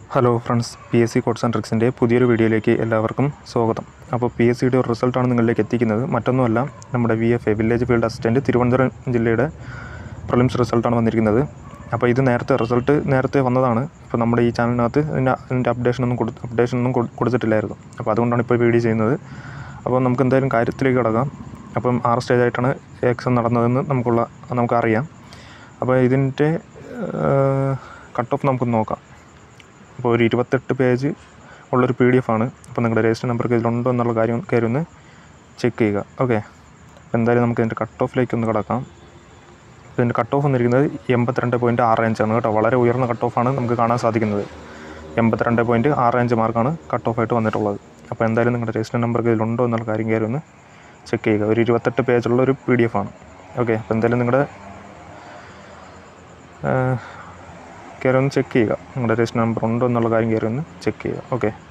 hello friends P S C codes and ട്രിക്സിൻ്റെ പുതിയൊരു വീഡിയോയിലേക്ക് എല്ലാവർക്കും സ്വാഗതം അപ്പോൾ പി എസ് സിയുടെ ഒരു റിസൾട്ടാണ് നിങ്ങളിലേക്ക് എത്തിക്കുന്നത് മറ്റൊന്നുമല്ല നമ്മുടെ V F A village field assistant Thiruvananthapuram ജില്ലയുടെ പ്രിലിംസ് റിസൾട്ടാണ് വന്നിരിക്കുന്നത് അപ്പോൾ ഇത് നേരത്തെ റിസൾട്ട് നേരത്തെ വന്നതാണ് ഇപ്പോൾ നമ്മുടെ ഈ ചാനലിനകത്ത് ഇതിൻ്റെ അതിൻ്റെ അപ്ഡേഷൻ ഒന്നും കൊടു അപ്ഡേഷൻ ഒന്നും കൊടു- കൊടുത്തിട്ടില്ലായിരുന്നു അപ്പോൾ അതുകൊണ്ടാണ് ഇപ്പോൾ വീഡിയോ ചെയ്യുന്നത് അപ്പോൾ നമുക്ക് എന്തായാലും കാര്യത്തിലേക്ക് കിടക്കാം അപ്പം ആറ് സ്റ്റേജ് ആയിട്ടാണ് എക്സാം നടന്നതെന്ന് നമുക്കുള്ള നമുക്കറിയാം അപ്പോൾ ഇതിൻ്റെ കട്ട് ഓഫ് നമുക്ക് നോക്കാം അപ്പോൾ ഒരു ഇരുപത്തെട്ട് പേജ് ഉള്ളൊരു പി ഡി എഫ് ആണ് അപ്പോൾ നിങ്ങളുടെ രജിസ്റ്റർ നമ്പർ ഇതിലുണ്ടോ എന്നുള്ള കാര്യം കാര്യം ഒന്ന് ചെക്ക് ചെയ്യുക ഓക്കെ അപ്പോൾ എന്തായാലും നമുക്ക് ഇതിൻ്റെ കട്ട് ഓഫിലേക്ക് ഒന്ന് കിടക്കാം അപ്പോൾ ഇതിൻ്റെ കട്ട് ഓഫ് വന്നിരിക്കുന്നത് എൺപത്തിരണ്ട് പോയിൻറ്റ് ആറ് അഞ്ചാണ് കേട്ടോ വളരെ ഉയർന്ന കട്ട് ഓഫാണ് നമുക്ക് കാണാൻ സാധിക്കുന്നത് എൺപത്തിരണ്ട് പോയിൻറ്റ് ആറ് അഞ്ച് മാർക്കാണ് കട്ട് ഓഫായിട്ട് വന്നിട്ടുള്ളത് അപ്പോൾ എന്തായാലും നിങ്ങളുടെ രജിസ്റ്റർ നമ്പർ ഇതിലുണ്ടോ എന്നുള്ള കാര്യം കാര്യം ഒന്ന് ചെക്ക് ചെയ്യുക ഒരു ഇരുപത്തെട്ട് പേജുള്ള ഒരു പി ഡി എഫ് ആണ് ഓക്കെ അപ്പോൾ എന്തായാലും നിങ്ങളുടെ കയറി ഒന്ന് ചെക്ക് ചെയ്യുക നിങ്ങളുടെ രജിസ്റ്റർ നമ്പർ ഉണ്ടോ എന്നുള്ള കാര്യം കയറി ഒന്ന് ചെക്ക് ചെയ്യുക ഓക്കെ